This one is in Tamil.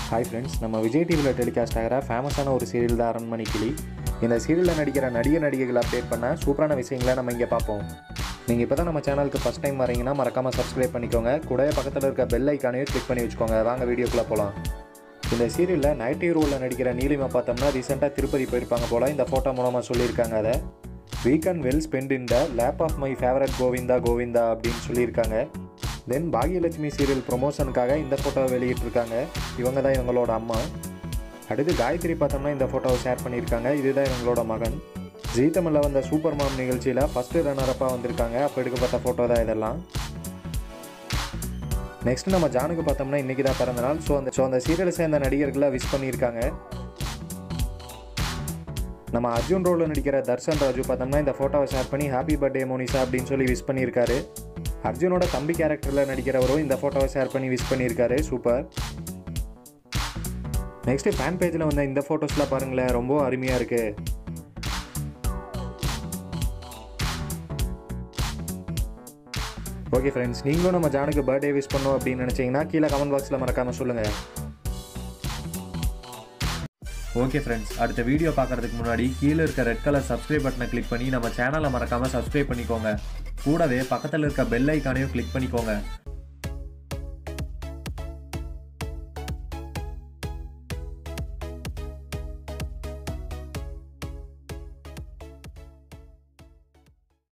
ஹாய் ஃப்ரெண்ட்ஸ் நம்ம விஜய் டிவியில் டெலிகாஸ்ட் ஆகிற ஃபேமஸான ஒரு சீரியல் தான் அரண்மனை கிளி இந்த சீரியலில் நடிக்கிற நடிகர் நடிகைகள் அப்டேட் பண்ண சூப்பரான விஷயங்களை நம்ம இங்கே பார்ப்போம் நீங்கள் இப்போ தான் நம்ம சேனலுக்கு ஃபஸ்ட் டைம் வரீங்கன்னா மறக்காமல் சப்ஸ்கிரைப் பண்ணிக்கோங்க கூடவே பக்கத்தில் இருக்க பெல் ஐக்கானையும் கிளிக் பண்ணி வச்சுக்கோங்க வாங்க வீடியோக்குள்ளே போகலாம் இந்த சீரியலில் நைட்டி ரோலில் நடிக்கிற நீலிமா பார்த்தோம்னா ரீசெண்டாக திருப்பதி போயிருப்பாங்க போல் இந்த ஃபோட்டோ மூலமாக சொல்லியிருக்காங்க அதை weekend well spent in the lap of my favourite Govinda Govinda அப்படின்னு சொல்லியிருக்காங்க தென் பாகியலட்சுமி சீரியல் ப்ரொமோஷனுக்காக இந்த ஃபோட்டோவை வெளியிட்டிருக்காங்க இவங்க தான் இவங்களோட அம்மா அடுத்து காயத்ரி பார்த்தோம்னா இந்த ஃபோட்டோவை ஷேர் பண்ணியிருக்காங்க இதுதான் இவங்களோட மகன் ஜீ தமிழில் வந்த சூப்பர் மாம் நிகழ்ச்சியில் ஃபஸ்ட்டு ரன்னரப்பாக வந்திருக்காங்க அப்போ எடுக்கப்பட்ட ஃபோட்டோ தான் இதெல்லாம் நெக்ஸ்ட் நம்ம ஜானுக்கு பார்த்தோம்னா இன்றைக்கி தான் பிறந்த நாள் ஸோ அந்த ஸோ அந்த சீரியலை சேர்ந்த நடிகர்களை விஷ் பண்ணியிருக்காங்க நம்ம அர்ஜுன் ரோலில் நடிக்கிற தர்ஷன் ராஜு பார்த்தோம்னா இந்த ஃபோட்டோவை ஷேர் பண்ணி ஹாப்பி பர்த்டே மோனிஷா அப்படின்னு சொல்லி விஷ் பண்ணியிருக்காரு அர்ஜுனோட தம்பி கேரக்டரில் நடிக்கிறவரும் இந்த ஃபோட்டோவை ஷேர் பண்ணி விஷ் பண்ணியிருக்காரு சூப்பர் நெக்ஸ்ட் ஃபேன் பேஜில் வந்த இந்த ஃபோட்டோஸ்லாம் பாருங்களேன் ரொம்ப அருமையாக இருக்குது ஓகே ஃப்ரெண்ட்ஸ் நீங்களும் நம்ம ஜானுக்கு பர்த்டே விஷ் பண்ணோம் அப்படின்னு நினச்சிங்கன்னா கீழே கமெண்ட் பாக்ஸில் மறக்காமல் சொல்லுங்கள் ஓகே ஃப்ரெண்ட்ஸ் அடுத்த வீடியோ பார்க்கறதுக்கு முன்னாடி கீழே இருக்க ரெட் கலர் சப்ஸ்கிரைப் பட்டனை கிளிக் பண்ணி நம்ம சேனலை மறக்காமல் சப்ஸ்கிரைப் பண்ணிக்கோங்க கூடவே பக்கத்தில் இருக்க பெல் ஐக்கானையும் கிளிக் பண்ணிக்கோங்க